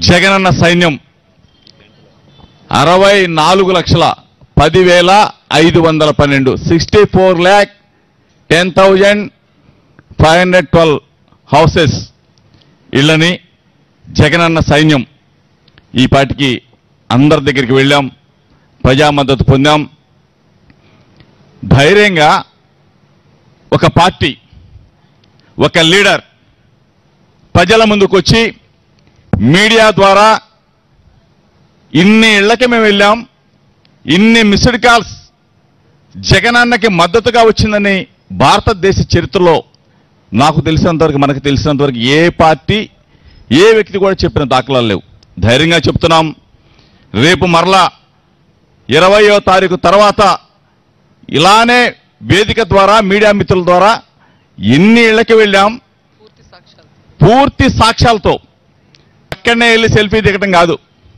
జగనన్న సైన్యం అరవై నాలుగు లక్షల పదివేల ఐదు వందల పన్నెండు sixty four lakh ten thousand five hundred twelve houses ఇళ్ళని జగనన్న సైన్యం ఈ పాటికి అందరి దగ్గరికి వెళ్ళాం ప్రజా మద్దతు పొందాం ధైర్యంగా ఒక పార్టీ ఒక లీడర్ ప్రజల ముందుకు వచ్చి మీడియా ద్వారా ఇన్ని ఇళ్లకి మేము వెళ్ళాం ఇన్ని మిస్డ్ కాల్స్ జగనన్నకి మద్దతుగా వచ్చిందని భారతదేశ చరిత్రలో నాకు తెలిసినంతవరకు మనకు తెలిసినంతవరకు ఏ పార్టీ ఏ వ్యక్తి కూడా చెప్పిన దాఖలాలు లేవు ధైర్యంగా చెప్తున్నాం రేపు మరలా ఇరవయో తారీఖు తర్వాత ఇలానే వేదిక ద్వారా మీడియా మిత్రుల ద్వారా ఎన్ని ఇళ్లకి వెళ్ళాం పూర్తి సాక్ష్యాలతో అక్కడనే వెళ్ళి సెల్ఫీ దిగటం కాదు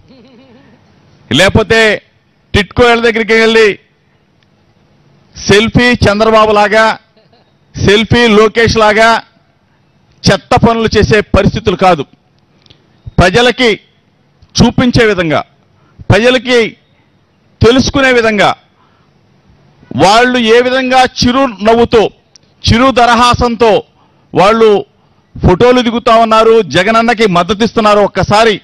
లేకపోతే టిట్కో ఇళ్ళ దగ్గరికి వెళ్ళి సెల్ఫీ చంద్రబాబు లాగా సెల్ఫీ లోకేష్ లాగా చెత్త పనులు చేసే పరిస్థితులు కాదు ప్రజలకి చూపించే విధంగా ప్రజలకి తెలుసుకునే విధంగా వాళ్ళు ఏ విధంగా చిరు నవ్వుతో చిరు దరహాసంతో వాళ్ళు ఫోటోలు దిగుతా ఉన్నారు జగనన్నకి మద్దతు ఇస్తున్నారు ఒక్కసారి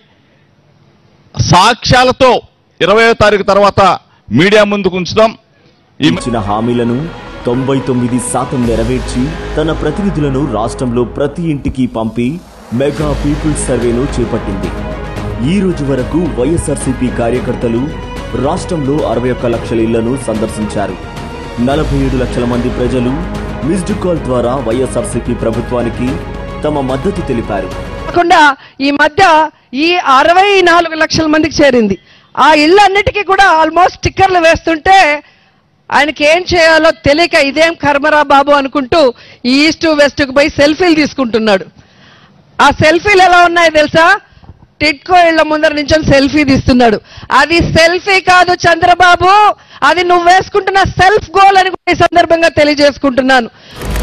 సాక్ష్యాలతో ఇరవయో తారీఖు తర్వాత మీడియా ముందుకు ఉంచుదాం ఈ ఇచ్చిన హామీలను తొంభై తొమ్మిది శాతం నెరవేర్చి తన ప్రతినిధులను రాష్ట్రంలో ప్రతి ఇంటికి పంపి మెగా పీపుల్స్ సర్వేను చేపట్టింది ఈ రోజు వరకు వైఎస్ఆర్సీపీ కార్యకర్తలు రాష్ట్రంలో అరవై ఒక్క లక్షల ఇళ్లను సందర్శించారు నలభై ఏడు లక్షల మంది ప్రజలు మిస్డ్ కాల్ ద్వారా వైఎస్ఆర్సీపీ ప్రభుత్వానికి తమ మద్దతు తెలిపారు కాకుండా ఈ మధ్య ఈ అరవై నాలుగు లక్షల మందికి చేరింది ఆ ఇళ్ళన్నిటికీ కూడా ఆల్మోస్ట్ స్టిక్కర్లు వేస్తుంటే ఆయనకి ఏం చేయాలో తెలియక ఇదేం కర్మరా బాబు అనుకుంటూ ఈ ఈస్ట్ వెస్ట్కి పోయి సెల్ఫీలు తీసుకుంటున్నాడు ఆ సెల్ఫీలు ఎలా ఉన్నాయో తెలుసా టిట్కో ఇళ్ల ముందర నించొని సెల్ఫీ తీస్తున్నాడు అది సెల్ఫీ కాదు చంద్రబాబు అది నువ్వు వేసుకుంటున్న సెల్ఫ్ గోల్ అని కూడా ఈ సందర్భంగా తెలియజేసుకుంటున్నాను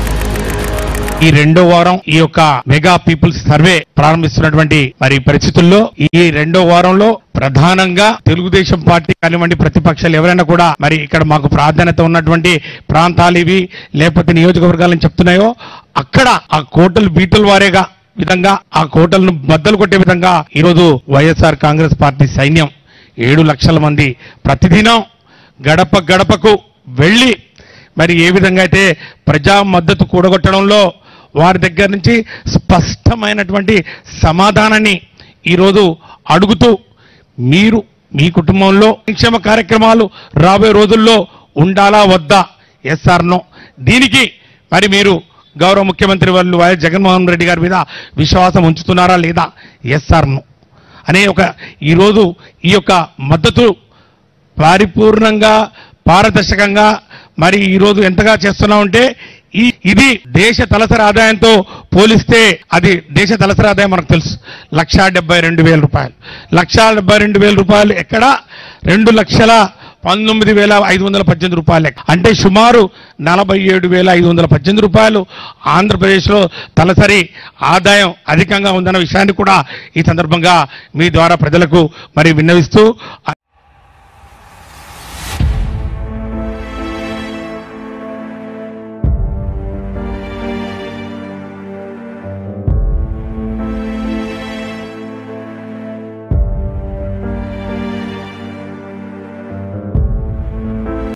ఈ రెండో వారం ఈ యొక్క మెగా పీపుల్స్ సర్వే ప్రారంభిస్తున్నటువంటి మరి పరిస్థితుల్లో ఈ రెండో వారంలో ప్రధానంగా తెలుగుదేశం పార్టీ కానివ్వండి ప్రతిపక్షాలు ఎవరైనా కూడా మరి ఇక్కడ మాకు ప్రాధాన్యత ఉన్నటువంటి ప్రాంతాలు ఇవి లేకపోతే నియోజకవర్గాలని చెప్తున్నాయో అక్కడ ఆ కోటలు బీటల వారేగా విధంగా ఆ కోటలను బద్దలు కొట్టే విధంగా ఈరోజు వైఎస్ఆర్ కాంగ్రెస్ పార్టీ సైన్యం ఏడు లక్షల మంది ప్రతిదినం గడప గడపకు వెళ్ళి మరి ఏ విధంగా అయితే ప్రజా మద్దతు కూడగొట్టడంలో వారి దగ్గర నుంచి స్పష్టమైనటువంటి సమాధానాన్ని ఈరోజు అడుగుతూ మీరు మీ కుటుంబంలో సంక్షేమ కార్యక్రమాలు రాబోయే రోజుల్లో ఉండాలా వద్దా ఎస్ఆర్నో దీనికి మరి మీరు గౌరవ ముఖ్యమంత్రి వాళ్ళు వైఎస్ జగన్మోహన్ రెడ్డి గారి మీద విశ్వాసం ఉంచుతున్నారా లేదా ఎస్ఆర్నో అనే ఒక ఈరోజు ఈ యొక్క మద్దతు పరిపూర్ణంగా పారదర్శకంగా మరి ఈరోజు ఎంతగా చేస్తున్నామంటే ఈ ఇది దేశ తలసరి ఆదాయంతో పోలిస్తే అది దేశ తలసరి ఆదాయం మనకు తెలుసు లక్షా డెబ్బై రెండు వేల రూపాయలు లక్షా డెబ్బై రెండు వేల రూపాయలు ఎక్కడ రెండు లక్షల పంతొమ్మిది వేల ఐదు వందల పద్దెనిమిది రూపాయలు లెక్క. అంటే సుమారు నలభై ఏడు వేల ఐదు వందల పద్దెనిమిది రూపాయలు ఆంధ్రప్రదేశ్లో తలసరి ఆదాయం అధికంగా ఉందన్న విషయాన్ని కూడా ఈ సందర్భంగా మీ ద్వారా ప్రజలకు మరి విన్నవిస్తూ